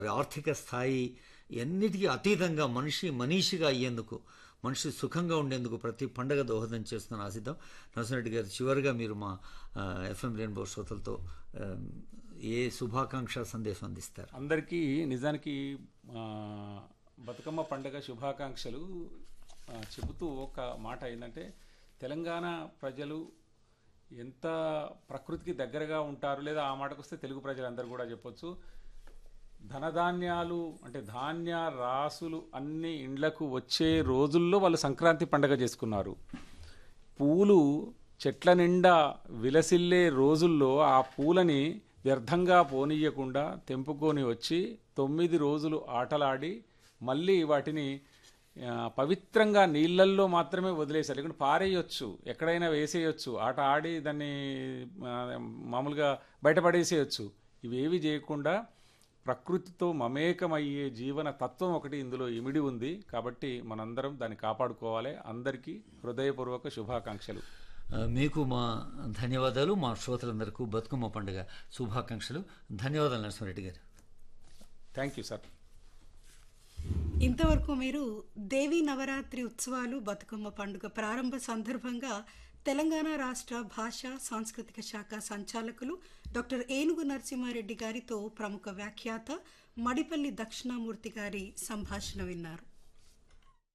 ఆర్థిక స్థాయి ఎన్నిటికీ అతీతంగా మనిషి మనీషిగా అయ్యేందుకు మనిషి సుఖంగా ఉండేందుకు ప్రతి పండగ దోహదం చేస్తున్న ఆశిద్దాం నరసింహరెడ్డి గారు చివరిగా మీరు మా ఎఫ్ఎం రెయిన్బో శ్రోతలతో ఆ, ఏ శుభాకాంక్ష సందేశం అందిస్తారు అందరికీ నిజానికి ఆ, బతుకమ్మ పండుగ శుభాకాంక్షలు ఆ, చెబుతూ ఒక మాట ఏంటంటే తెలంగాణ ప్రజలు ఎంత ప్రకృతికి దగ్గరగా ఉంటారు లేదా ఆ మాటకు వస్తే తెలుగు ప్రజలందరూ కూడా చెప్పొచ్చు ధనధాన్యాలు అంటే ధాన్య రాసులు అన్ని ఇండ్లకు వచ్చే రోజుల్లో వాళ్ళు సంక్రాంతి పండగ చేసుకున్నారు పూలు చెట్ల నిండా విలసిల్లే రోజుల్లో ఆ పూలని వ్యర్థంగా పోనీయకుండా తెంపుకొని వచ్చి తొమ్మిది రోజులు ఆటలాడి మళ్ళీ వాటిని ఆ, పవిత్రంగా నీళ్ళల్లో మాత్రమే వదిలేసారు లేకుంటే పారేయొచ్చు ఎక్కడైనా వేసేయొచ్చు ఆట ఆడి దాన్ని ఆ, మామూలుగా బయటపడేసేయచ్చు ఇవేవి చేయకుండా ప్రకృతితో మమేకమయ్యే జీవన తత్వం ఒకటి ఇందులో ఇమిడి ఉంది కాబట్టి మనందరం దాన్ని కాపాడుకోవాలి అందరికీ హృదయపూర్వక శుభాకాంక్షలు ఆ, మీకు మా ధన్యవాదాలు మా శ్రోతలందరికీ బతుకమ్మ పండుగ శుభాకాంక్షలు ధన్యవాదాలు నరసింహరెడ్డి గారు థ్యాంక్ యూ సార్ ఇంతవరకు మీరు దేవీ నవరాత్రి ఉత్సవాలు బతుకమ్మ పండుగ ప్రారంభ సందర్భంగా తెలంగాణ రాష్ట్ర భాష సాంస్కృతిక శాఖ సంచాలకులు డాక్టర్ ఏనుగు నరసింహారెడ్డి గారితో ప్రముఖ వ్యాఖ్యాత మడిపల్లి దక్షిణామూర్తి గారి సంభాషణ విన్నారు